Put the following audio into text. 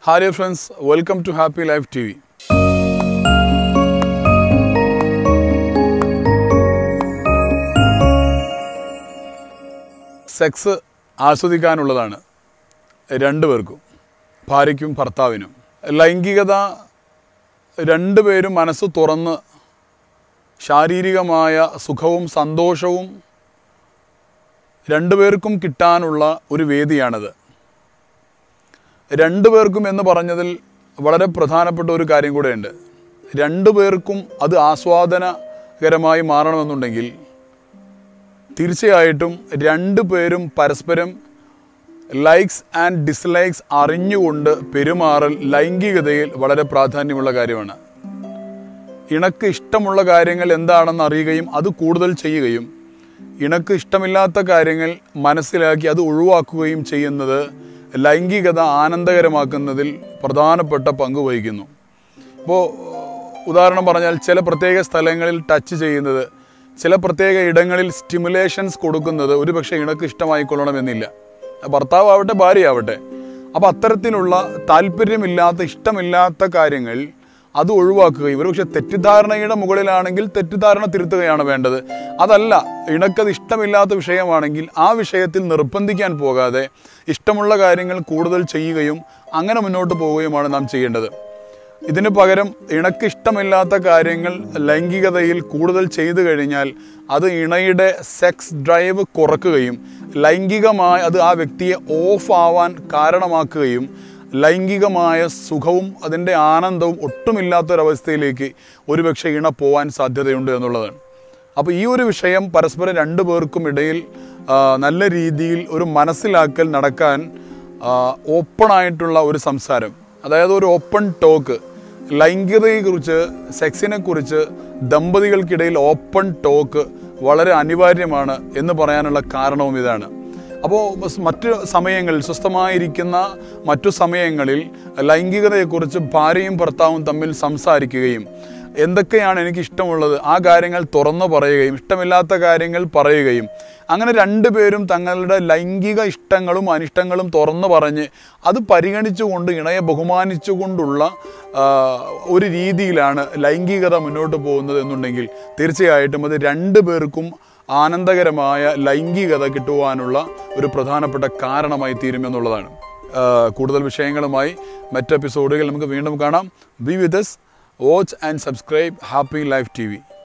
Hi dear friends, welcome to Happy Life TV. Sex ആസ്വദിക്കാനുള്ളതാണ് രണ്ടുപേർക്കും ഭാര്യയ്ക്കും ഭർത്താവിനും ലൈംഗികത രണ്ടുപേരും മനസ്സ് തുറന്ന് ശാരീരികമായ സുഖവും സന്തോഷവും രണ്ടുപേർക്കും കിട്ടാനുള്ള ഒരു വേദിയാണിത് രണ്ടുപേർക്കും എന്ന് പറഞ്ഞതിൽ വളരെ പ്രധാനപ്പെട്ട ഒരു കാര്യം കൂടെയുണ്ട് രണ്ടുപേർക്കും അത് ആസ്വാദനകരമായി മാറണമെന്നുണ്ടെങ്കിൽ തീർച്ചയായിട്ടും രണ്ടു പേരും പരസ്പരം ലൈക്സ് ആൻഡ് ഡിസ്ലൈക്സ് അറിഞ്ഞുകൊണ്ട് പെരുമാറൽ ലൈംഗികതയിൽ വളരെ പ്രാധാന്യമുള്ള കാര്യമാണ് ഇണക്ക് ഇഷ്ടമുള്ള കാര്യങ്ങൾ എന്താണെന്ന് അറിയുകയും അത് കൂടുതൽ ചെയ്യുകയും ഇണക്ക് ഇഷ്ടമില്ലാത്ത കാര്യങ്ങൾ മനസ്സിലാക്കി അത് ഒഴിവാക്കുകയും ചെയ്യുന്നത് ലൈംഗികത ആനന്ദകരമാക്കുന്നതിൽ പ്രധാനപ്പെട്ട പങ്ക് വഹിക്കുന്നു ഇപ്പോൾ ഉദാഹരണം പറഞ്ഞാൽ ചില പ്രത്യേക സ്ഥലങ്ങളിൽ ടച്ച് ചെയ്യുന്നത് ചില പ്രത്യേക ഇടങ്ങളിൽ സ്റ്റിമുലേഷൻസ് കൊടുക്കുന്നത് ഒരുപക്ഷെ ഇണക്ക് ഇഷ്ടമായിക്കൊള്ളണമെന്നില്ല ഭർത്താവ് ആവട്ടെ ഭാര്യ ആവട്ടെ അപ്പോൾ അത്തരത്തിലുള്ള താല്പര്യമില്ലാത്ത ഇഷ്ടമില്ലാത്ത കാര്യങ്ങൾ അത് ഒഴിവാക്കുകയും ഒരുപക്ഷെ തെറ്റിദ്ധാരണയുടെ മുകളിലാണെങ്കിൽ തെറ്റിദ്ധാരണ തിരുത്തുകയാണ് വേണ്ടത് അതല്ല ഇണക്കത് ഇഷ്ടമില്ലാത്ത വിഷയമാണെങ്കിൽ ആ വിഷയത്തിൽ നിർബന്ധിക്കാൻ പോകാതെ ഇഷ്ടമുള്ള കാര്യങ്ങൾ കൂടുതൽ ചെയ്യുകയും അങ്ങനെ മുന്നോട്ട് പോവുകയുമാണ് നാം ചെയ്യേണ്ടത് ഇതിന് പകരം ഇണക്ക് ഇഷ്ടമില്ലാത്ത കാര്യങ്ങൾ ലൈംഗികതയിൽ കൂടുതൽ ചെയ്തു കഴിഞ്ഞാൽ അത് ഇണയുടെ സെക്സ് ഡ്രൈവ് കുറക്കുകയും ലൈംഗികമായി അത് ആ വ്യക്തിയെ ഓഫ് ആവാൻ കാരണമാക്കുകയും ലൈംഗികമായ സുഖവും അതിൻ്റെ ആനന്ദവും ഒട്ടുമില്ലാത്തൊരവസ്ഥയിലേക്ക് ഒരുപക്ഷെ ഇണ പോവാൻ സാധ്യതയുണ്ട് എന്നുള്ളതാണ് അപ്പോൾ ഈ ഒരു വിഷയം പരസ്പരം രണ്ടു പേർക്കും ഇടയിൽ ആ, നല്ല രീതിയിൽ ഒരു മനസ്സിലാക്കൽ നടക്കാൻ ഓപ്പണായിട്ടുള്ള ഒരു സംസാരം അതായത് ഒരു ഓപ്പൺ ടോക്ക് ലൈംഗികതയെക്കുറിച്ച് സെക്സിനെ കുറിച്ച് ദമ്പതികൾക്കിടയിൽ ഓപ്പൺ ടോക്ക് വളരെ അനിവാര്യമാണ് എന്ന് പറയാനുള്ള കാരണവും ഇതാണ് അപ്പോൾ മറ്റു സമയങ്ങളിൽ സ്വസ്ഥമായിരിക്കുന്ന മറ്റു സമയങ്ങളിൽ ലൈംഗികതയെക്കുറിച്ച് ഭാര്യയും ഭർത്താവും തമ്മിൽ സംസാരിക്കുകയും എന്തൊക്കെയാണ് എനിക്ക് ഇഷ്ടമുള്ളത് ആ കാര്യങ്ങൾ തുറന്നു പറയുകയും ഇഷ്ടമില്ലാത്ത കാര്യങ്ങൾ പറയുകയും അങ്ങനെ രണ്ടുപേരും തങ്ങളുടെ ലൈംഗിക ഇഷ്ടങ്ങളും അനിഷ്ടങ്ങളും തുറന്നു പറഞ്ഞ് അത് പരിഗണിച്ചുകൊണ്ട് ഇണയെ ബഹുമാനിച്ചുകൊണ്ടുള്ള ആ, ഒരു രീതിയിലാണ് ലൈംഗികത മുന്നോട്ട് പോകുന്നത് എന്നുണ്ടെങ്കിൽ തീർച്ചയായിട്ടും അത് രണ്ടു പേർക്കും ആനന്ദകരമായ ലൈംഗികത കിട്ടുവാനുള്ള ഒരു പ്രധാനപ്പെട്ട കാരണമായി തീരുമെന്നുള്ളതാണ് ആ, കൂടുതൽ വിഷയങ്ങളുമായി മറ്റ് എപ്പിസോഡുകൾ നമുക്ക് വീണ്ടും കാണാം be with watch and subscribe happy life T